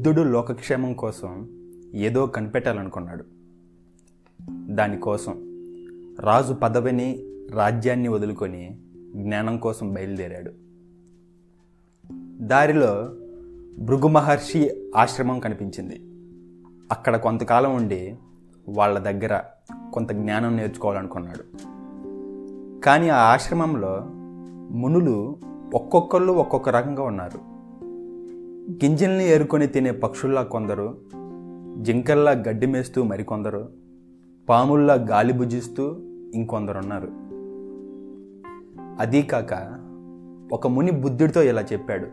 బుద్ధుడు లోకక్షేమం కోసం ఏదో కనిపెట్టాలనుకున్నాడు దానికోసం రాజు పదవిని రాజ్యాన్ని వదులుకొని జ్ఞానం కోసం బయలుదేరాడు దారిలో భృగు మహర్షి ఆశ్రమం కనిపించింది అక్కడ కొంతకాలం ఉండి వాళ్ళ దగ్గర కొంత జ్ఞానం నేర్చుకోవాలనుకున్నాడు కానీ ఆ ఆశ్రమంలో మునులు ఒక్కొక్కళ్ళు ఒక్కొక్క రకంగా ఉన్నారు గింజల్ని ఏరుకొని తినే పక్షుల్లా కొందరు జింకల్లా గడ్డి మేస్తూ మరికొందరు పాముల్లా గాలి భుజిస్తూ ఇంకొందరు ఉన్నారు అదీ కాక ఒక ముని బుద్ధుడితో ఇలా చెప్పాడు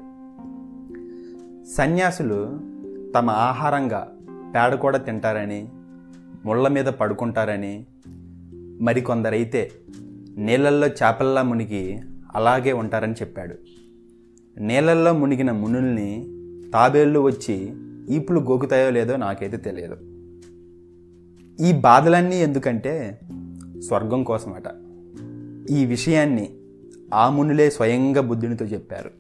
సన్యాసులు తమ ఆహారంగా పేడ కూడా తింటారని ముళ్ళ మీద పడుకుంటారని మరికొందరైతే నీళ్ళల్లో చేపల్లా మునిగి అలాగే ఉంటారని చెప్పాడు నీళ్ళల్లో మునిగిన మునుల్ని తాబేళ్ళు వచ్చి ఈపులు గోకుతాయో లేదో నాకైతే తెలియదు ఈ బాధలన్నీ ఎందుకంటే స్వర్గం కోసమట ఈ విషయాన్ని ఆ మునులే స్వయంగా బుద్ధునితో చెప్పారు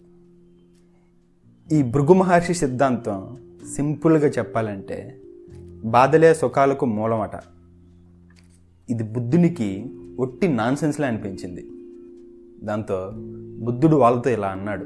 ఈ భృగు మహర్షి సిద్ధాంతం సింపుల్గా చెప్పాలంటే బాధలే సుఖాలకు మూలమట ఇది బుద్ధునికి ఒట్టి నాన్సెన్స్లే అనిపించింది దాంతో బుద్ధుడు వాళ్ళతో ఇలా అన్నాడు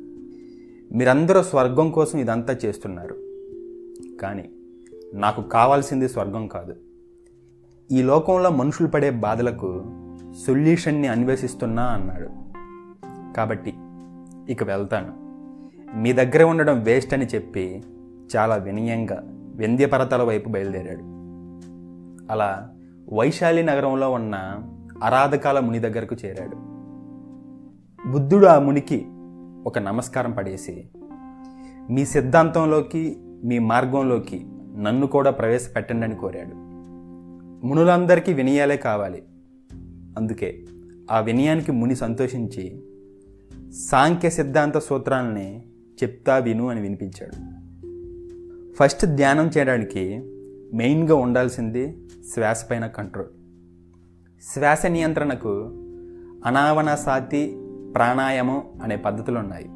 మీరందరూ స్వర్గం కోసం ఇదంతా చేస్తున్నారు కానీ నాకు కావాల్సింది స్వర్గం కాదు ఈ లోకంలో మనుషులు పడే బాధలకు సొల్యూషన్ని అన్వేషిస్తున్నా అన్నాడు కాబట్టి ఇక వెళ్తాను మీ దగ్గర ఉండడం వేస్ట్ అని చెప్పి చాలా వినయంగా వింధ్యపర్వతాల వైపు బయలుదేరాడు అలా వైశాలి నగరంలో ఉన్న అరాధకాల ముని దగ్గరకు చేరాడు బుద్ధుడు ఆ మునికి ఒక నమస్కారం పడేసి మీ సిద్ధాంతంలోకి మీ మార్గంలోకి నన్ను కూడా ప్రవేశపెట్టండి అని కోరాడు మునులందరికీ వినయాలే కావాలి అందుకే ఆ వినయానికి ముని సంతోషించి సాంఖ్య సిద్ధాంత సూత్రాలని చెప్తా విను అని వినిపించాడు ఫస్ట్ ధ్యానం చేయడానికి మెయిన్గా ఉండాల్సింది శ్వాస పైన కంట్రోల్ శ్వాస నియంత్రణకు అనావనసాతి ప్రాణాయామం అనే పద్ధతులు ఉన్నాయి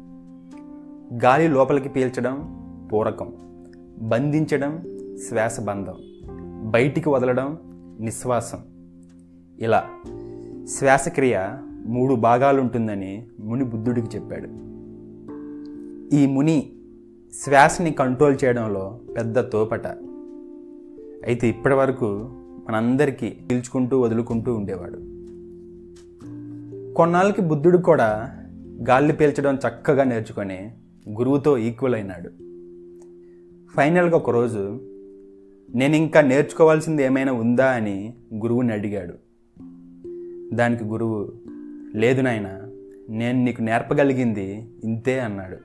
గాలి లోపలికి పీల్చడం పూరకం బంధించడం శ్వాస బంధం బయటికి వదలడం నిశ్వాసం ఇలా శ్వాసక్రియ మూడు భాగాలుంటుందని ముని బుద్ధుడికి చెప్పాడు ఈ ముని శ్వాసని కంట్రోల్ చేయడంలో పెద్ద తోపట అయితే ఇప్పటి వరకు మనందరికీ పీల్చుకుంటూ వదులుకుంటూ ఉండేవాడు కొన్నాళ్ళకి బుద్ధుడు కూడా గాలి పీల్చడం చక్కగా నేర్చుకొని గురువుతో ఈక్వల్ అయినాడు ఫైనల్గా ఒకరోజు నేను ఇంకా నేర్చుకోవాల్సింది ఏమైనా ఉందా అని గురువుని అడిగాడు దానికి గురువు లేదు నాయన నేను నీకు నేర్పగలిగింది ఇంతే అన్నాడు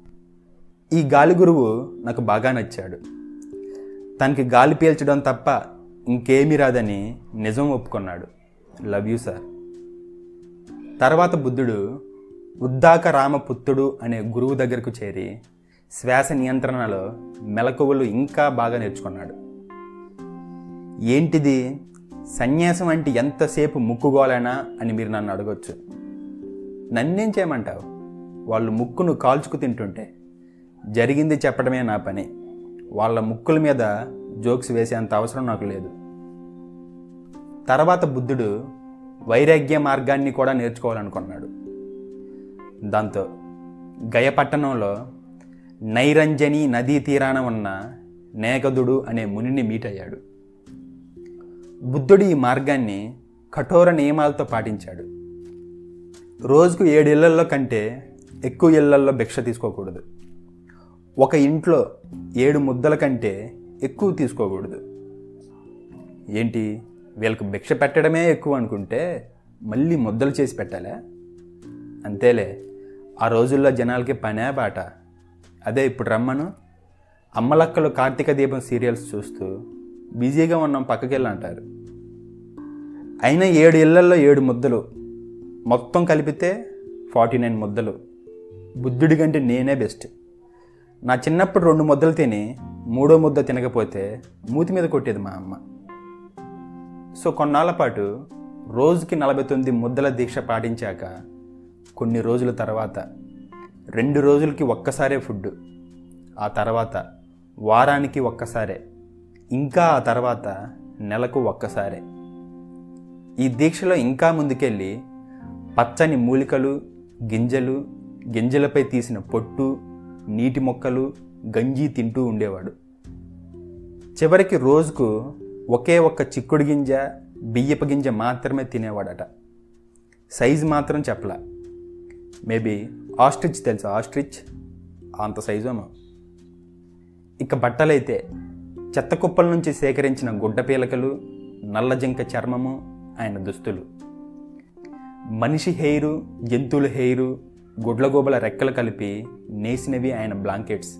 ఈ గాలి గురువు నాకు బాగా నచ్చాడు తనకి గాలి పీల్చడం తప్ప ఇంకేమీ రాదని నిజం ఒప్పుకున్నాడు లవ్ యూ సార్ తర్వాత బుద్ధుడు ఉద్దాక రామపుత్రుడు అనే గురువు దగ్గరకు చేరి శ్వాస నియంత్రణలో మెలకువలు ఇంకా బాగా నేర్చుకున్నాడు ఏంటిది సన్యాసం అంటే ఎంతసేపు ముక్కుగోలేనా అని మీరు నన్ను అడగొచ్చు నన్నేం చేయమంటావు వాళ్ళు ముక్కును కాల్చుకు తింటుంటే జరిగింది చెప్పడమే నా పని వాళ్ళ ముక్కుల మీద జోక్స్ వేసేంత అవసరం నాకు లేదు తర్వాత బుద్ధుడు వైరాగ్య మార్గాన్ని కూడా నేర్చుకోవాలనుకున్నాడు దాంతో గయపట్టణంలో నైరంజని నదీ తీరాన ఉన్న నేగదుడు అనే మునిని మీట్ అయ్యాడు బుద్ధుడు ఈ మార్గాన్ని కఠోర నియమాలతో పాటించాడు రోజుకు ఏడు ఇళ్లల్లో కంటే ఎక్కువ ఇళ్లల్లో భిక్ష తీసుకోకూడదు ఒక ఇంట్లో ఏడు ముద్దల కంటే ఎక్కువ తీసుకోకూడదు ఏంటి వీళ్ళకి భిక్ష పెట్టడమే ఎక్కువ అనుకుంటే మళ్ళీ ముద్దలు చేసి పెట్టాలా అంతేలే ఆ రోజుల్లో జనాలకి పనే బాట అదే ఇప్పుడు రమ్మను అమ్మలక్కలు కార్తీక దీపం సీరియల్స్ చూస్తూ బిజీగా ఉన్నాం పక్కకెళ్ళి అంటారు అయినా ఏడు ఇళ్లల్లో ఏడు ముద్దలు మొత్తం కలిపితే ఫార్టీ నైన్ ముద్దలు బుద్ధుడి కంటే నేనే బెస్ట్ నా చిన్నప్పుడు రెండు ముద్దలు తిని మూడో ముద్ద తినకపోతే మూతి మీద కొట్టేది మా అమ్మ సో కొన్నాళ్ళ పాటు రోజుకి నలభై తొమ్మిది ముద్దల దీక్ష పాటించాక కొన్ని రోజుల తర్వాత రెండు రోజులకి ఒక్కసారే ఫుడ్ ఆ తర్వాత వారానికి ఒక్కసారే ఇంకా ఆ తర్వాత నెలకు ఒక్కసారే ఈ దీక్షలో ఇంకా ముందుకెళ్ళి పచ్చని మూలికలు గింజలు గింజలపై తీసిన పొట్టు నీటి మొక్కలు గంజి తింటూ ఉండేవాడు చివరికి రోజుకు ఒకే ఒక్క చిక్కుడు గింజ బియ్యపు గింజ మాత్రమే తినేవాడట సైజు మాత్రం చెప్పలా మేబీ ఆస్ట్రిచ్ తెలుసా ఆస్ట్రిచ్ అంత సైజు ఏమో ఇక బట్టలైతే చెత్త కుప్పల నుంచి సేకరించిన గుడ్డ పీలకలు నల్ల జింక చర్మము ఆయన దుస్తులు మనిషి హెయిరు జంతువుల హెయిరు గుడ్లగోబల రెక్కలు కలిపి నేసినవి ఆయన బ్లాంకెట్స్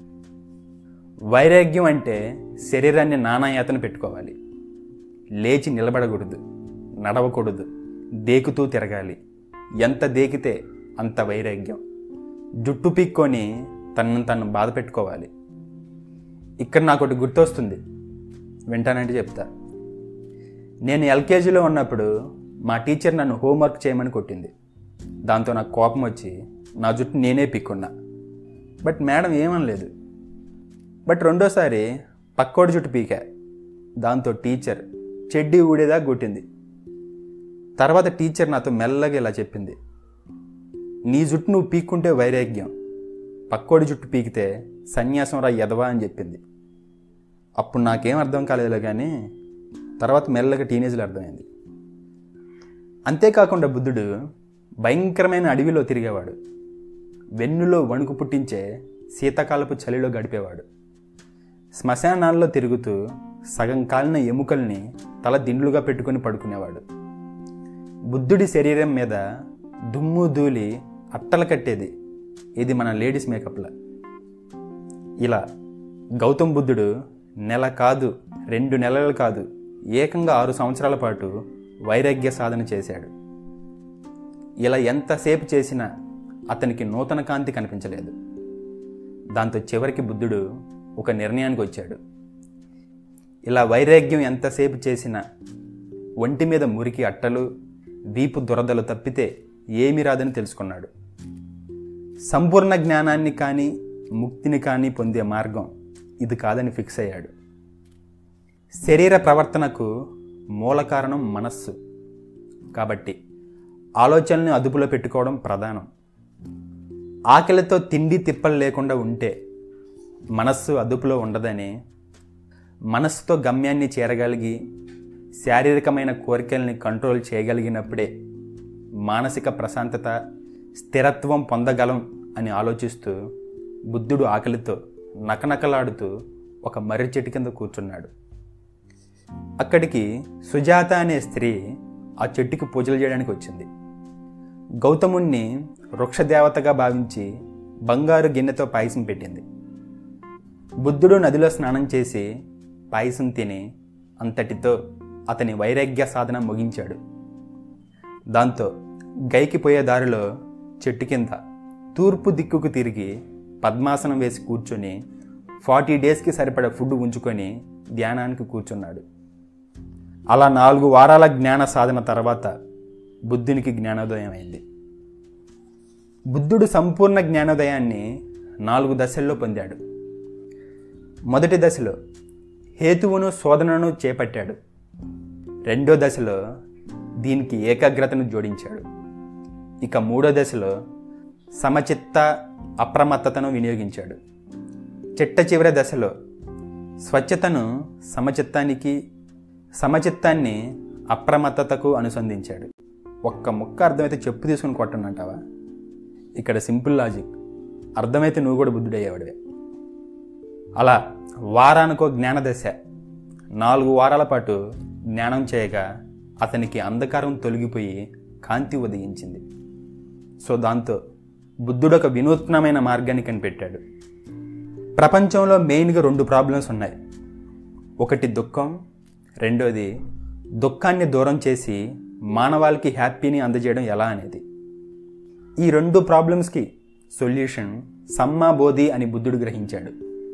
వైరాగ్యం అంటే శరీరాన్ని నానాయాతన పెట్టుకోవాలి లేచి నిలబడకూడదు నడవకూడదు దేకుతూ తిరగాలి ఎంత దేకితే అంత వైరాగ్యం జుట్టు పీక్కొని తనను తను బాధ పెట్టుకోవాలి ఇక్కడ నాకు ఒకటి గుర్తొస్తుంది వింటానంటే చెప్తా నేను ఎల్కేజీలో ఉన్నప్పుడు మా టీచర్ నన్ను హోంవర్క్ చేయమని కొట్టింది దాంతో నాకు కోపం వచ్చి నా జుట్టు నేనే పిక్కున్నా బట్ మేడం ఏమనలేదు బట్ రెండోసారి పక్కోడి జుట్టు పీకా దాంతో టీచర్ చెడ్డీ ఊడేదా కొట్టింది తర్వాత టీచర్ నాతో మెల్లగా ఇలా చెప్పింది నీ జుట్టు నువ్వు పీక్కుంటే వైరాగ్యం పక్కోడి జుట్టు పీకితే సన్యాసం రా ఎదవా అని చెప్పింది అప్పుడు నాకేం అర్థం కాలేదులే కానీ తర్వాత మెల్లగా టీనేజ్లో అర్థమైంది అంతేకాకుండా బుద్ధుడు భయంకరమైన అడవిలో తిరిగేవాడు వెన్నులో వణుకు పుట్టించే శీతాకాలపు చలిలో గడిపేవాడు శ్మశానాల్లో తిరుగుతూ సగం కాలిన ఎముకల్ని తల దిండ్లుగా పెట్టుకొని పడుకునేవాడు బుద్ధుడి శరీరం మీద దుమ్ము ధూళి అట్టలు కట్టేది ఇది మన లేడీస్ మేకప్ల ఇలా గౌతమ్ బుద్ధుడు నెల కాదు రెండు నెలలు కాదు ఏకంగా ఆరు సంవత్సరాల పాటు వైరాగ్య సాధన చేశాడు ఇలా ఎంతసేపు చేసినా అతనికి నూతన కాంతి కనిపించలేదు దాంతో చివరికి బుద్ధుడు ఒక నిర్ణయానికి వచ్చాడు ఇలా వైరాగ్యం ఎంతసేపు చేసినా ఒంటి మీద మురికి అట్టలు వీపు దురదలు తప్పితే ఏమీ రాదని తెలుసుకున్నాడు సంపూర్ణ జ్ఞానాన్ని కానీ ముక్తిని కానీ పొందే మార్గం ఇది కాదని ఫిక్స్ అయ్యాడు శరీర ప్రవర్తనకు మూల కారణం మనస్సు కాబట్టి ఆలోచనల్ని అదుపులో పెట్టుకోవడం ప్రధానం ఆకలితో తిండి తిప్పలు లేకుండా ఉంటే మనస్సు అదుపులో ఉండదని మనస్సుతో గమ్యాన్ని చేరగలిగి శారీరకమైన కోరికల్ని కంట్రోల్ చేయగలిగినప్పుడే మానసిక ప్రశాంతత స్థిరత్వం పొందగలం అని ఆలోచిస్తూ బుద్ధుడు ఆకలితో నకనకలాడుతూ ఒక మర్రి చెట్టు కింద కూర్చున్నాడు అక్కడికి సుజాత అనే స్త్రీ ఆ చెట్టుకి పూజలు చేయడానికి వచ్చింది గౌతముణ్ణి వృక్షదేవతగా భావించి బంగారు గిన్నెతో పాయసం పెట్టింది బుద్ధుడు నదిలో స్నానం చేసి పాయసం తిని అంతటితో అతని వైరాగ్య సాధన ముగించాడు దాంతో గైకి పోయే దారిలో చెట్టు కింద తూర్పు దిక్కుకు తిరిగి పద్మాసనం వేసి కూర్చొని ఫార్టీ డేస్కి సరిపడ ఫుడ్ ఉంచుకొని ధ్యానానికి కూర్చున్నాడు అలా నాలుగు వారాల జ్ఞాన సాధన తర్వాత బుద్ధునికి జ్ఞానోదయం అయింది బుద్ధుడు సంపూర్ణ జ్ఞానోదయాన్ని నాలుగు దశల్లో పొందాడు మొదటి దశలో హేతువును శోధనను చేపట్టాడు రెండో దశలో దీనికి ఏకాగ్రతను జోడించాడు ఇక మూడో దశలో సమచిత్త అప్రమత్తతను వినియోగించాడు చిట్ట చివరి దశలో స్వచ్ఛతను సమచిత్తానికి సమచిత్తాన్ని అప్రమత్తతకు అనుసంధించాడు ఒక్క ముక్క అర్థమైతే చెప్పు తీసుకుని కొట్టనంటావా ఇక్కడ సింపుల్ లాజిక్ అర్థమైతే నువ్వు కూడా బుద్ధుడయ్యేవాడివే అలా వారానికో జ్ఞానదశ నాలుగు వారాల పాటు జ్ఞానం చేయగా అతనికి అంధకారం తొలగిపోయి కాంతి ఉదయించింది సో దాంతో బుద్ధుడు ఒక వినూత్నమైన మార్గాన్ని కనిపెట్టాడు ప్రపంచంలో మెయిన్గా రెండు ప్రాబ్లమ్స్ ఉన్నాయి ఒకటి దుఃఖం రెండోది దుఃఖాన్ని దూరం చేసి మానవాళికి హ్యాపీని అందజేయడం ఎలా అనేది ఈ రెండు ప్రాబ్లమ్స్కి సొల్యూషన్ సమ్మాబోధి అని బుద్ధుడు గ్రహించాడు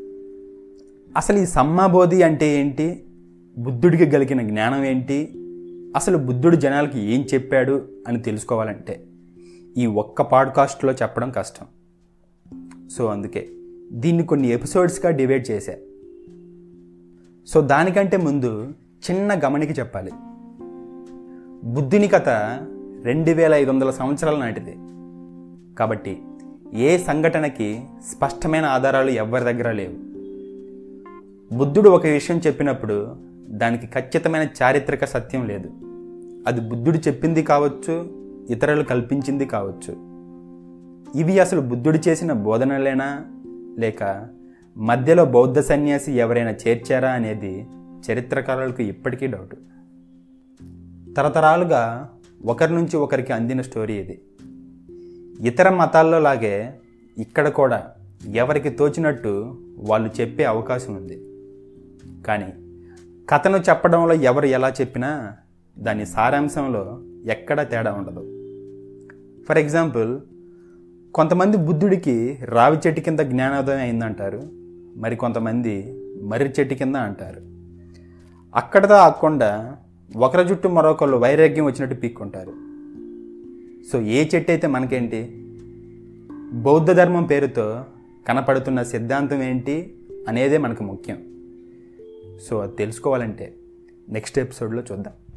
అసలు ఈ సమ్మాబోధి అంటే ఏంటి బుద్ధుడికి కలిగిన జ్ఞానం ఏంటి అసలు బుద్ధుడు జనాలకి ఏం చెప్పాడు అని తెలుసుకోవాలంటే ఈ ఒక్క పాడ్కాస్ట్లో చెప్పడం కష్టం సో అందుకే దీన్ని కొన్ని ఎపిసోడ్స్గా డివైడ్ చేశా సో దానికంటే ముందు చిన్న గమనిక చెప్పాలి బుద్ధుని కథ రెండు వేల ఐదు వందల సంవత్సరాల నాటిది కాబట్టి ఏ సంఘటనకి స్పష్టమైన ఆధారాలు ఎవరి దగ్గర లేవు బుద్ధుడు ఒక విషయం చెప్పినప్పుడు దానికి ఖచ్చితమైన చారిత్రక సత్యం లేదు అది బుద్ధుడు చెప్పింది కావచ్చు ఇతరులు కల్పించింది కావచ్చు ఇవి అసలు బుద్ధుడు చేసిన బోధనలేనా లేక మధ్యలో బౌద్ధ సన్యాసి ఎవరైనా చేర్చారా అనేది చరిత్రకారులకు ఇప్పటికీ డౌట్ తరతరాలుగా ఒకరి నుంచి ఒకరికి అందిన స్టోరీ ఇది ఇతర మతాల్లో లాగే ఇక్కడ కూడా ఎవరికి తోచినట్టు వాళ్ళు చెప్పే అవకాశం ఉంది కానీ కథను చెప్పడంలో ఎవరు ఎలా చెప్పినా దాని సారాంశంలో ఎక్కడా తేడా ఉండదు ఫర్ ఎగ్జాంపుల్ కొంతమంది బుద్ధుడికి రావి చెట్టు కింద జ్ఞానోదయం అయిందంటారు మరి కొంతమంది మర్రి చెట్టు కింద అంటారు అక్కడతో ఆకుండా ఒకరి జుట్టు మరొకళ్ళు వైరాగ్యం వచ్చినట్టు పీక్కుంటారు సో ఏ చెట్టు అయితే మనకేంటి బౌద్ధ ధర్మం పేరుతో కనపడుతున్న సిద్ధాంతం ఏంటి అనేదే మనకు ముఖ్యం సో అది తెలుసుకోవాలంటే నెక్స్ట్ ఎపిసోడ్లో చూద్దాం